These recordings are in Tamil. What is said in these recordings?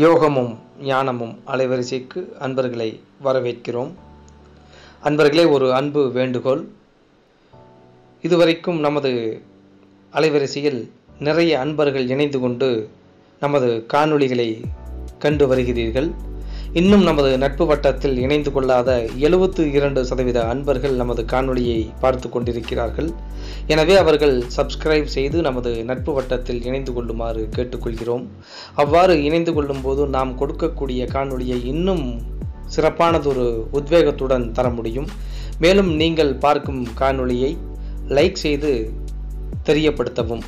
யோகமும் ஞானமும் அலைவரிசைக்கு அன்பர்களை வரவேற்கிறோம் அன்பர்களே ஒரு அன்பு வேண்டுகோள் இதுவரைக்கும் நமது அலைவரிசையில் நிறைய அன்பர்கள் இணைந்து கொண்டு நமது காணொளிகளை கண்டு வருகிறீர்கள் இன்னும் நமது நட்பு வட்டத்தில் இணைந்து கொள்ளாத எழுபத்து இரண்டு சதவீத அன்பர்கள் நமது காணொளியை பார்த்து கொண்டிருக்கிறார்கள் எனவே அவர்கள் சப்ஸ்கிரைப் செய்து நமது நட்பு வட்டத்தில் இணைந்து கொள்ளுமாறு கேட்டுக்கொள்கிறோம் அவ்வாறு இணைந்து கொள்ளும்போது நாம் கொடுக்கக்கூடிய காணொளியை இன்னும் சிறப்பானதொரு உத்வேகத்துடன் தர முடியும் மேலும் நீங்கள் பார்க்கும் காணொளியை லைக் செய்து தெரியப்படுத்தவும்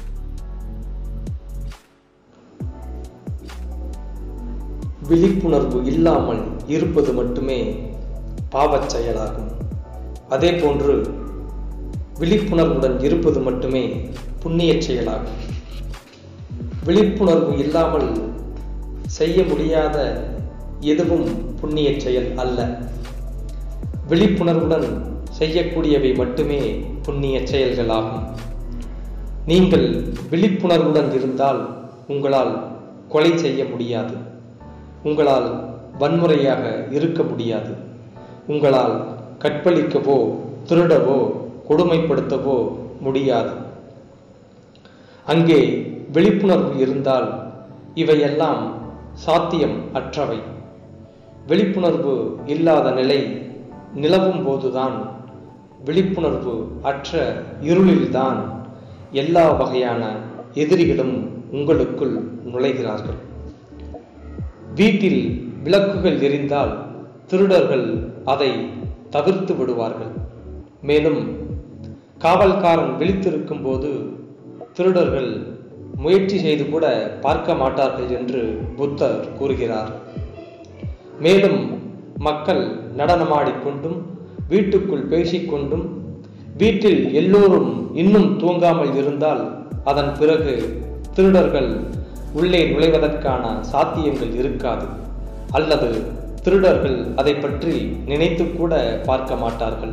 விழிப்புணர்வு இல்லாமல் இருப்பது மட்டுமே பாவச் செயலாகும் அதே போன்று விழிப்புணர்வுடன் இருப்பது மட்டுமே புண்ணிய செயலாகும் விழிப்புணர்வு இல்லாமல் செய்ய முடியாத எதுவும் புண்ணிய செயல் அல்ல விழிப்புணர்வுடன் செய்யக்கூடியவை மட்டுமே புண்ணிய செயல்களாகும் நீங்கள் விழிப்புணர்வுடன் இருந்தால் உங்களால் கொலை செய்ய முடியாது உங்களால் வன்முறையாக இருக்க முடியாது உங்களால் கற்பழிக்கவோ திருடவோ கொடுமைப்படுத்தவோ முடியாது அங்கே விழிப்புணர்வு இருந்தால் இவையெல்லாம் சாத்தியம் அற்றவை விழிப்புணர்வு இல்லாத நிலை நிலவும் போதுதான் விழிப்புணர்வு அற்ற இருளில்தான் எல்லா வகையான எதிரிகளும் உங்களுக்குள் நுழைகிறார்கள் வீட்டில் விளக்குகள் எரிந்தால் திருடர்கள் அதை தவிர்த்து விடுவார்கள் மேலும் காவல்காரன் விழித்திருக்கும் போது திருடர்கள் முயற்சி செய்து கூட பார்க்க மாட்டார்கள் என்று புத்தர் கூறுகிறார் மேலும் மக்கள் நடனமாடிக்கொண்டும் வீட்டுக்குள் பேசிக்கொண்டும் வீட்டில் எல்லோரும் இன்னும் தூங்காமல் இருந்தால் அதன் பிறகு திருடர்கள் உள்ளே நுழைவதற்கான சாத்தியங்கள் இருக்காது அல்லது திருடர்கள் அதை பற்றி நினைத்து கூட பார்க்க மாட்டார்கள்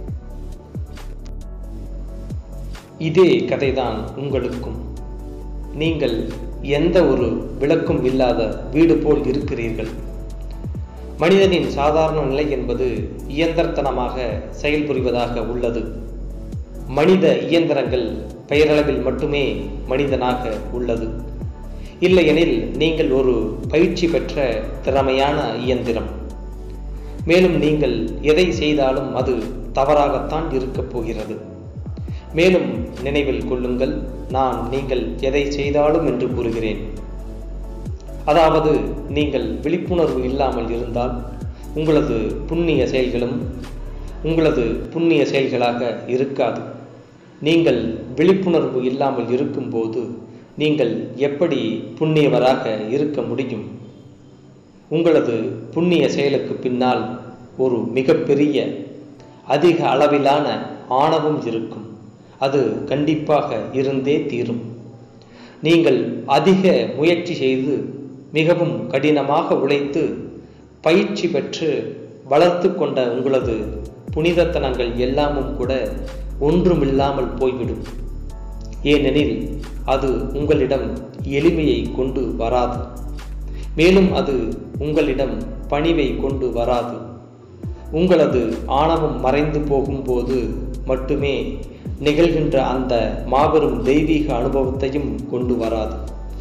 இதே கதைதான் உங்களுக்கும் நீங்கள் எந்த ஒரு விளக்கும் இல்லாத வீடு போல் இருக்கிறீர்கள் மனிதனின் சாதாரண நிலை என்பது இயந்திரத்தனமாக செயல்புரிவதாக உள்ளது மனித இயந்திரங்கள் பெயரளவில் மட்டுமே மனிதனாக உள்ளது இல்லையெனில் நீங்கள் ஒரு பயிற்சி பெற்ற திறமையான இயந்திரம் மேலும் நீங்கள் எதை செய்தாலும் அது தவறாகத்தான் இருக்கப் போகிறது மேலும் நினைவில் கொள்ளுங்கள் நான் நீங்கள் எதை செய்தாலும் என்று கூறுகிறேன் அதாவது நீங்கள் விழிப்புணர்வு இல்லாமல் இருந்தால் உங்களது புண்ணிய செயல்களும் உங்களது புண்ணிய செயல்களாக இருக்காது நீங்கள் விழிப்புணர்வு இல்லாமல் இருக்கும்போது நீங்கள் எப்படி புண்ணியவராக இருக்க முடியும் உங்களது புண்ணிய செயலுக்கு பின்னால் ஒரு மிகப்பெரிய அதிக அளவிலான ஆணவம் இருக்கும் அது கண்டிப்பாக இருந்தே தீரும் நீங்கள் அதிக முயற்சி செய்து மிகவும் கடினமாக உழைத்து பயிற்சி பெற்று வளர்த்து கொண்ட உங்களது புனிதத்தனங்கள் எல்லாமும் கூட ஒன்றுமில்லாமல் போய்விடும் ஏனெனில் அது உங்களிடம் எளிமையை கொண்டு வராது மேலும் அது உங்களிடம் பணிவை கொண்டு வராது உங்களது ஆணவம் மறைந்து போகும்போது மட்டுமே நிகழ்கின்ற அந்த மாபெரும் தெய்வீக அனுபவத்தையும் கொண்டு வராது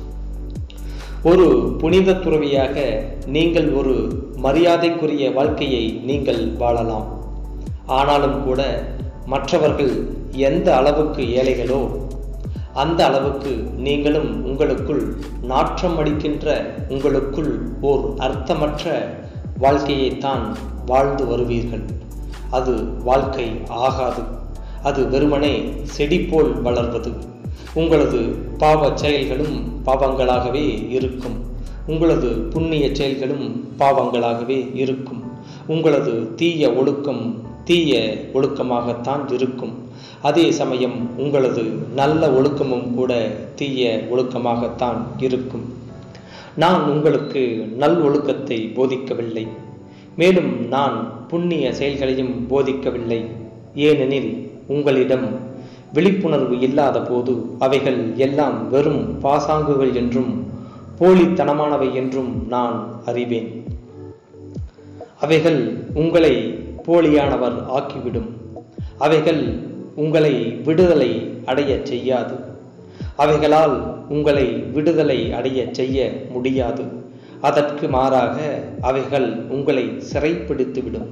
ஒரு புனித துறவியாக நீங்கள் ஒரு மரியாதைக்குரிய வாழ்க்கையை நீங்கள் வாழலாம் ஆனாலும் கூட மற்றவர்கள் எந்த அளவுக்கு ஏழைகளோ அந்த அளவுக்கு நீங்களும் உங்களுக்குள் நாற்றம் அடிக்கின்ற உங்களுக்குள் ஓர் அர்த்தமற்ற வாழ்க்கையைத்தான் வாழ்ந்து வருவீர்கள் அது வாழ்க்கை ஆகாது அது வெறுமனே செடி போல் வளர்வது உங்களது பாவ செயல்களும் பாவங்களாகவே இருக்கும் உங்களது புண்ணிய செயல்களும் பாவங்களாகவே இருக்கும் உங்களது தீய ஒழுக்கம் தீய ஒழுக்கமாகத்தான் இருக்கும் அதே சமயம் உங்களது நல்ல ஒழுக்கமும் கூட தீய ஒழுக்கமாகத்தான் இருக்கும் நான் உங்களுக்கு நல் ஒழுக்கத்தை போதிக்கவில்லை மேலும் நான் புண்ணிய செயல்களையும் போதிக்கவில்லை ஏனெனில் உங்களிடம் விழிப்புணர்வு இல்லாத போது அவைகள் எல்லாம் வெறும் பாசாங்குகள் என்றும் போலித்தனமானவை என்றும் நான் அறிவேன் அவைகள் உங்களை போலியானவர் ஆக்கிவிடும் அவைகள் உங்களை விடுதலை அடையச் செய்யாது அவைகளால் உங்களை விடுதலை அடையச் செய்ய முடியாது அதற்கு மாறாக அவைகள் உங்களை சிறைப்பிடித்துவிடும்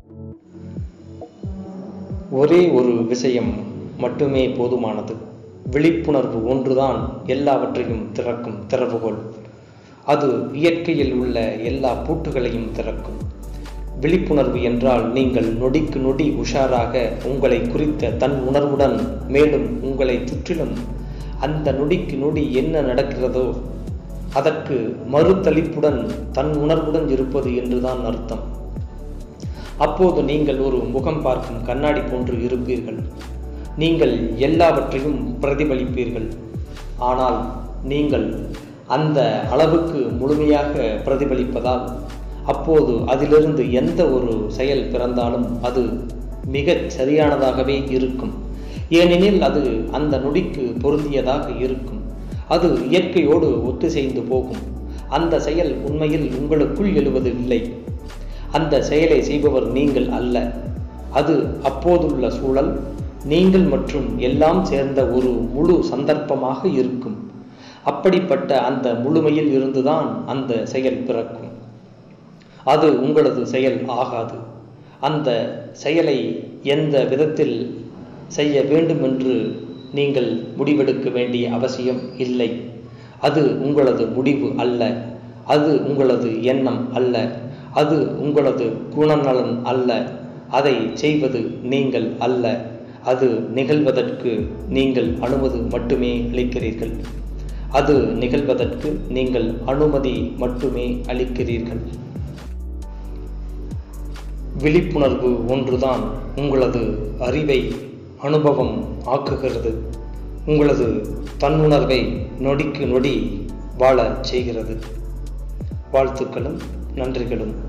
ஒரே ஒரு விஷயம் மட்டுமே போதுமானது விழிப்புணர்வு ஒன்றுதான் எல்லாவற்றையும் திறக்கும் திறவுகோல் அது இயற்கையில் உள்ள எல்லா பூட்டுகளையும் திறக்கும் விழிப்புணர்வு என்றால் நீங்கள் நொடிக்கு நொடி உஷாராக உங்களை குறித்த தன் உணர்வுடன் மேலும் உங்களை சுற்றிலும் அந்த நொடிக்கு நொடி என்ன நடக்கிறதோ அதற்கு மறுதளிப்புடன் தன் உணர்வுடன் இருப்பது என்றுதான் அர்த்தம் அப்போது நீங்கள் ஒரு முகம் பார்க்கும் கண்ணாடி போன்று இருப்பீர்கள் நீங்கள் எல்லாவற்றையும் பிரதிபலிப்பீர்கள் ஆனால் நீங்கள் அந்த அளவுக்கு முழுமையாக பிரதிபலிப்பதால் அப்போது அதிலிருந்து எந்த ஒரு செயல் பிறந்தாலும் அது மிகச் சரியானதாகவே இருக்கும் ஏனெனில் அது அந்த நொடிக்கு பொருந்தியதாக இருக்கும் அது இயற்கையோடு ஒத்துசெய்ந்து போகும் அந்த செயல் உண்மையில் உங்களுக்குள் எழுவது இல்லை அந்த செயலை செய்பவர் நீங்கள் அல்ல அது அப்போதுள்ள சூழல் நீங்கள் மற்றும் எல்லாம் சேர்ந்த ஒரு முழு சந்தர்ப்பமாக இருக்கும் அப்படிப்பட்ட அந்த முழுமையில் இருந்துதான் அந்த செயல் பிறக்கும் அது உங்களது செயல் ஆகாது அந்த செயலை எந்த விதத்தில் செய்ய வேண்டும் என்று நீங்கள் முடிவெடுக்க வேண்டிய அவசியம் இல்லை அது உங்களது முடிவு அல்ல அது உங்களது எண்ணம் அல்ல அது உங்களது குணநலன் அல்ல அதை செய்வது நீங்கள் அல்ல அது நிகழ்வதற்கு நீங்கள் அனுமதி மட்டுமே அளிக்கிறீர்கள் அது நிகழ்வதற்கு நீங்கள் அனுமதி மட்டுமே அளிக்கிறீர்கள் விழிப்புணர்வு ஒன்றுதான் உங்களது அறிவை அனுபவம் ஆக்குகிறது உங்களது தன்னுணர்வை நொடிக்கு நொடி வாழச் செய்கிறது வாழ்த்துக்களும் நன்றிகளும்